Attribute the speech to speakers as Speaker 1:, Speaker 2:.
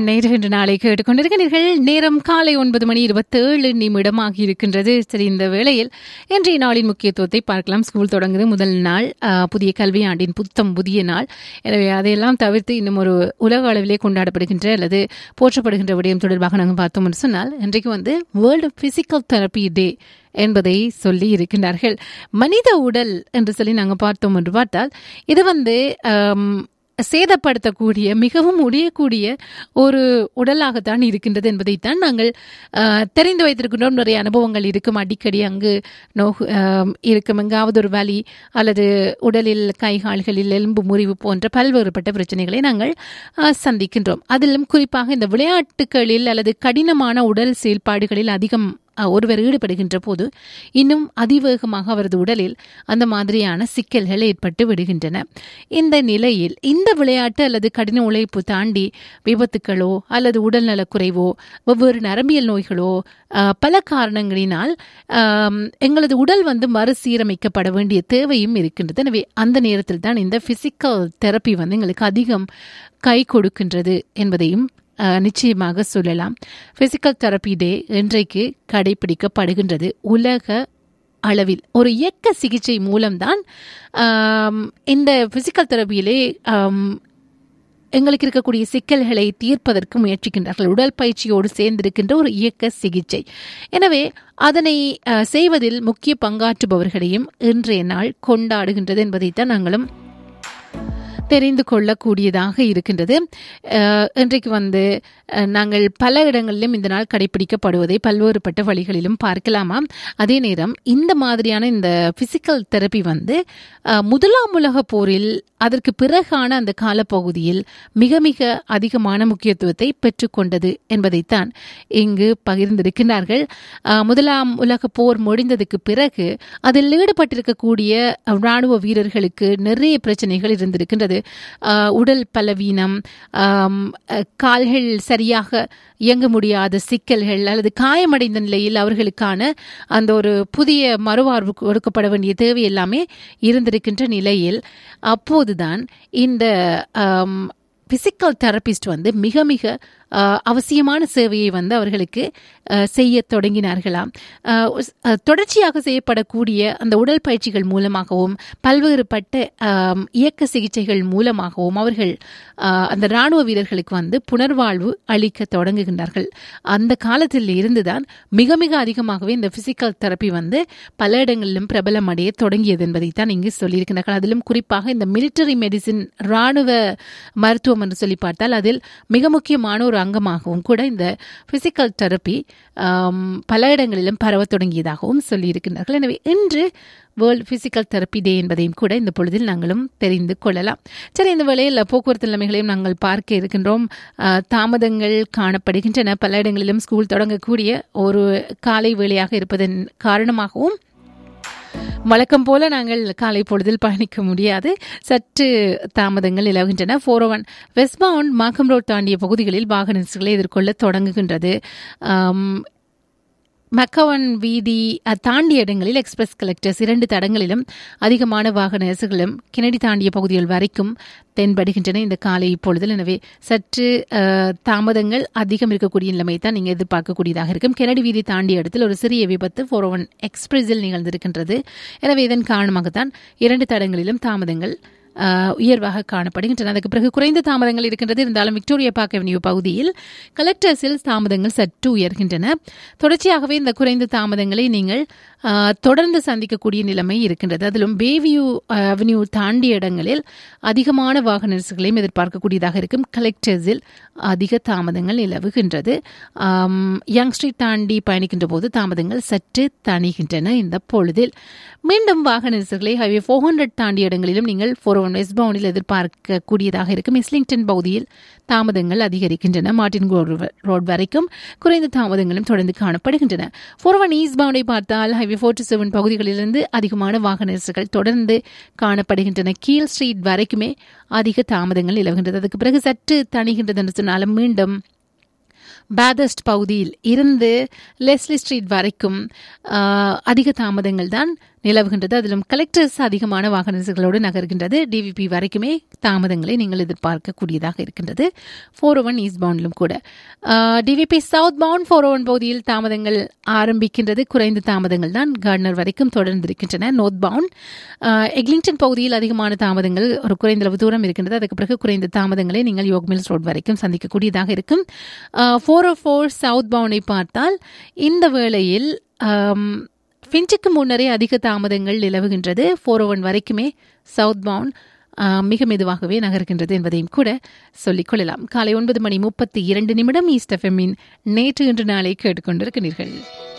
Speaker 1: நேற்று இன்று நாளை கேட்டுக்கொண்டிருக்கிறீர்கள் நேரம் காலை ஒன்பது மணி இருபத்தேழு நிமிடமாகி இருக்கின்றது சரி இந்த வேளையில் இன்றைய நாளின் முக்கியத்துவத்தை பார்க்கலாம் ஸ்கூல் தொடங்குது முதல் நாள் ஆஹ், புதிய கல்வியாண்டின் புத்தம் புதிய நாள் எனவே அதையெல்லாம் தவிர்த்து இன்னும் ஒரு உலக அளவிலே கொண்டாடப்படுகின்ற அல்லது போற்றப்படுகின்ற விடயம் தொடர்பாக நாங்கள் பார்த்தோம் என்று சொன்னால் இன்றைக்கு வந்து வேர்ல்டு பிசிக்கல் தெரப்பி டே என்பதை சொல்லி இருக்கின்றார்கள் மனித உடல் என்று சொல்லி நாங்கள் பார்த்தோம் என்று பார்த்தால் இது வந்து ஆம், சேதப்படுத்தக்கூடிய மிகவும் உடையக்கூடிய ஒரு உடலாகத்தான் இருக்கின்றது என்பதைத்தான் நாங்கள் ஆஹ், தெரிந்து வைத்திருக்கின்றோம் நிறைய அனுபவங்கள் இருக்கும் அடிக்கடி அங்கு நோகு ஆம், இருக்கும் எங்காவது ஒரு வலி அல்லது உடலில் கை கால்களில் எலும்பு முறிவு போன்ற பல்வேறுபட்ட பிரச்சனைகளை நாங்கள் ஆஹ், சந்திக்கின்றோம் அதிலும் குறிப்பாக இந்த விளையாட்டுகளில் அல்லது கடினமான உடல் செயல்பாடுகளில் அதிகம் அஹ், ஒருவர் ஈடுபடுகின்ற போது இன்னும் அதிவேகமாக அவரது உடலில் அந்த மாதிரியான சிக்கல்கள் ஏற்பட்டு விடுகின்றன இந்த நிலையில் இந்த விளையாட்டு அல்லது கடின உழைப்பு தாண்டி விபத்துக்களோ அல்லது உடல்நலக்குறைவோ வெவ்வேறு நரம்பியல் நோய்களோ அஹ், பல காரணங்களினால் ஆம், எங்களது உடல் வந்து மறுசீரமைக்கப்பட வேண்டிய தேவையும் இருக்கின்றது எனவே அந்த நேரத்தில் தான் இந்த பிசிக்கல் தெரப்பி வந்து எங்களுக்கு அதிகம் கை கொடுக்கின்றது என்பதையும் அஹ், நிச்சயமாக சொல்லலாம் பிசிக்கல் தெரப்பி டே இன்றைக்கு கடைபிடிக்கப்படுகின்றது உலக அளவில் ஒரு இயக்க சிகிச்சை மூலம்தான் ஆம், இந்த பிசிக்கல் தெரப்பியிலே ஆம், எங்களுக்கு இருக்கக்கூடிய சிக்கல்களை தீர்ப்பதற்கு முயற்சிக்கின்றார்கள் உடல் பயிற்சியோடு சேர்ந்திருக்கின்ற ஒரு இயக்க சிகிச்சை எனவே அதனை அஹ், செய்வதில் முக்கிய பங்காற்றுபவர்களையும் இன்றைய நாள் கொண்டாடுகின்றது என்பதைத்தான் நாங்களும் தெரிந்து கொள்ளக்கூடியதாக இருக்கின்றது அஹ், இன்றைக்கு வந்து அஹ், நாங்கள் பல இடங்களிலும் இந்த நாள் கடைபிடிக்கப்படுவதை பல்வேறுபட்ட வழிகளிலும் பார்க்கலாமாம் அதே நேரம் இந்த மாதிரியான இந்த பிசிக்கல் தெரப்பி வந்து அஹ், முதலாம் உலக போரில் அதற்கு பிறகான அந்த காலப்பகுதியில் மிக மிக அதிகமான முக்கியத்துவத்தை பெற்றுக்கொண்டது என்பதைத்தான் இங்கு பகிர்ந்திருக்கிறார்கள் அஹ், முதலாம் உலக போர் முடிந்ததுக்கு பிறகு அதில் ஈடுபட்டிருக்கக்கூடிய இராணுவ வீரர்களுக்கு நிறைய பிரச்சனைகள் இருந்திருக்கின்றது அஹ், உடல் பலவீனம் ஆம், அஹ், கால்கள் சரியாக இயங்க முடியாத சிக்கல்கள் அல்லது காயமடைந்த நிலையில் அவர்களுக்கான அந்த ஒரு புதிய மறுவாழ்வு கொடுக்கப்பட வேண்டிய தேவை எல்லாமே இருந்திருக்கின்ற நிலையில் அப்போதுதான் இந்த பிசிக்கல் தெரபிஸ்ட் வந்து மிக மிக அஹ், அவசியமான சேவையை வந்து அவர்களுக்கு அஹ், செய்ய தொடங்கினார்களாம் அஹ், உஸ்- அஹ், தொடர்ச்சியாக செய்யப்படக்கூடிய அந்த உடல் பயிற்சிகள் மூலமாகவும் பல்வேறுபட்ட ஆம், இயக்க சிகிச்சைகள் மூலமாகவும் அவர்கள் அஹ், அந்த இராணுவ வீரர்களுக்கு வந்து புனர்வாழ்வு அளிக்க தொடங்குகின்றார்கள் அந்த காலத்தில் இருந்துதான் மிக மிக அதிகமாகவே இந்த பிசிக்கல் தெரப்பி வந்து பல இடங்களிலும் பிரபலம் அடைய தொடங்கியது என்பதைத்தான் இங்கு சொல்லியிருக்கிறார்கள் அதிலும் குறிப்பாக இந்த மிலிட்டரி மெடிசின் இராணுவ மருத்துவம் என்று சொல்லி பார்த்தால் அதில் மிக முக்கியமான ஒரு அங்கமாகவும் கூட இந்த பிசிக்கல் தெரப்பி பல இடங்களிலும் பரவத் தொடங்கியதாகவும் சொல்லியிருக்கிறார்கள் எனவே இன்று வேர்ல்ட் பிசிக்கல் தெரப்பி டே என்பதையும் கூட இந்த பொழுதில் நாங்களும் தெரிந்து கொள்ளலாம் சரி இந்த வேளையில் போக்குவரத்து நிலைமைகளையும் நாங்கள் பார்க்க இருக்கின்றோம் அஹ், தாமதங்கள் காணப்படுகின்றன பல இடங்களிலும் ஸ்கூல் தொடங்கக்கூடிய ஒரு காலை வேளையாக இருப்பதன் காரணமாகவும் வழக்கம் போல நாங்கள் காலை பொழுதில் பயணிக்க முடியாது சற்று தாமதங்கள் நிலவுகின்றன four one westbound Markham road தாண்டிய பகுதிகளில் வாகன நெரிசல்களை எதிர்கொள்ள தொடங்குகின்றது ஆம், மக்கவன் வீதி அஹ், தாண்டிய இடங்களில் எக்ஸ்பிரஸ் கலெக்டர்ஸ் இரண்டு தடங்களிலும் அதிகமான வாகன நெரிசல்களும் கிணடி தாண்டிய பகுதிகள் வரைக்கும் தென்படுகின்றன இந்த காலை இப்பொழுதில் எனவே சற்று அஹ், தாமதங்கள் அதிகம் இருக்கக்கூடிய நிலைமை தான் நீங்கள் எதிர்பார்க்கக்கூடியதாக இருக்கும் கெனடி வீதி தாண்டிய இடத்தில் ஒரு சிறிய விபத்து ஃபோர் ஒன் எக்ஸ்பிரஸில் நிகழ்ந்திருக்கின்றது எனவே இதன் காரணமாகத்தான் இரண்டு தடங்களிலும் தாமதங்கள் அஹ், உயர்வாக காணப்படுகின்றன அதுக்கு பிறகு குறைந்த தாமதங்கள் இருக்கின்றது இருந்தாலும் விக்டோரியா பார்க் அவென்யூ பகுதியில் கலெக்டர்ஸில் தாமதங்கள் சற்று உயர்கின்றன தொடர்ச்சியாகவே இந்த குறைந்த தாமதங்களை நீங்கள் அஹ், தொடர்ந்து சந்திக்கக்கூடிய நிலைமை இருக்கின்றது அதிலும் பேவியூ அவென்யூ தாண்டிய இடங்களில் அதிகமான வாகன நெரிசல்களையும் எதிர்பார்க்கக்கூடியதாக இருக்கும் கலெக்டர்ஸில் அதிக தாமதங்கள் நிலவுகின்றது ஆம், யங் ஸ்ட்ரீட் தாண்டி பயணிக்கின்ற போது தாமதங்கள் சற்று தணிகின்றன இந்த பொழுதில் மீண்டும் வாகன நெரிசல்களை ஹைவே ஃபோர் ஹண்ட்ரட் தாண்டிய இடங்களிலும் நீங்கள் ஃபோர் ஒன் வெஸ்ட் பவுண்டில் எதிர்பார்க்கக்கூடியதாக இருக்கும் இஸ்லிங்டன் பகுதியில் தாமதங்கள் அதிகரிக்கின்றன மார்டின் ரோட் வரைக்கும் குறைந்த தாமதங்களும் தொடர்ந்து காணப்படுகின்றன ஃபோர் ஒன் ஈஸ்ட் பவுண்டை பார்த்தால் ஹைவே ஃபோர் டு செவன் பகுதிகளிலிருந்து அதிகமான வாகன நெரிசல்கள் தொடர்ந்து காணப்படுகின்றன கீழ் ஸ்ட்ரீட் வரைக்குமே அதிக தாமதங்கள் நிலவுகின்றது அதுக்கு பிறகு சற்று தணிகின்றது என்று சொன்னாலும் மீண்டும் பேதஸ்ட் பகுதியில் இருந்து லெஸ்லி ஸ்ட்ரீட் வரைக்கும் ஆஹ், அதிக தாமதங்கள் தான் நிலவுகின்றது அதிலும் கலெக்டர்ஸ் அதிகமான வாகன நெரிசல்களோடு நகர்கின்றது டிவிபி வரைக்குமே தாமதங்களை நீங்கள் எதிர்பார்க்கக்கூடியதாக இருக்கின்றது ஃபோர் ஒன் ஈஸ்ட் பவுண்டிலும் கூட DVP southbound four one பகுதியில் தாமதங்கள் ஆரம்பிக்கின்றது குறைந்த தாமதங்கள் தான் கார்டனர் வரைக்கும் தொடர்ந்திருக்கின்றன நோர்த் பவுண்ட் எக்லிங்டன் பகுதியில் அதிகமான தாமதங்கள் ஒரு குறைந்த அளவு தூரம் இருக்கின்றது அதுக்கு பிறகு குறைந்த தாமதங்களை நீங்கள் யோக் மில்ஸ் ரோட் வரைக்கும் சந்திக்கக்கூடியதாக இருக்கும் ஃபோர் ஓ ஃபோர் சவுத் பவுண்டை பார்த்தால் இந்த வேளையில் ஃபின்ச்சுக்கு முன்னரே அதிக தாமதங்கள் நிலவுகின்றது ஃபோர் ஓ ஒன் வரைக்குமே சவுத் பவுண்ட் மிக மெதுவாகவே நகர்கின்றது என்பதையும் கூட சொல்லிக் கொள்ளலாம் காலை ஒன்பது மணி முப்பத்தி இரண்டு நிமிடம் ஈஸ்ட் எஃப்எம்மின் நேற்று இன்று நாளை கேட்டுக்கொண்டிருக்கிறீர்கள்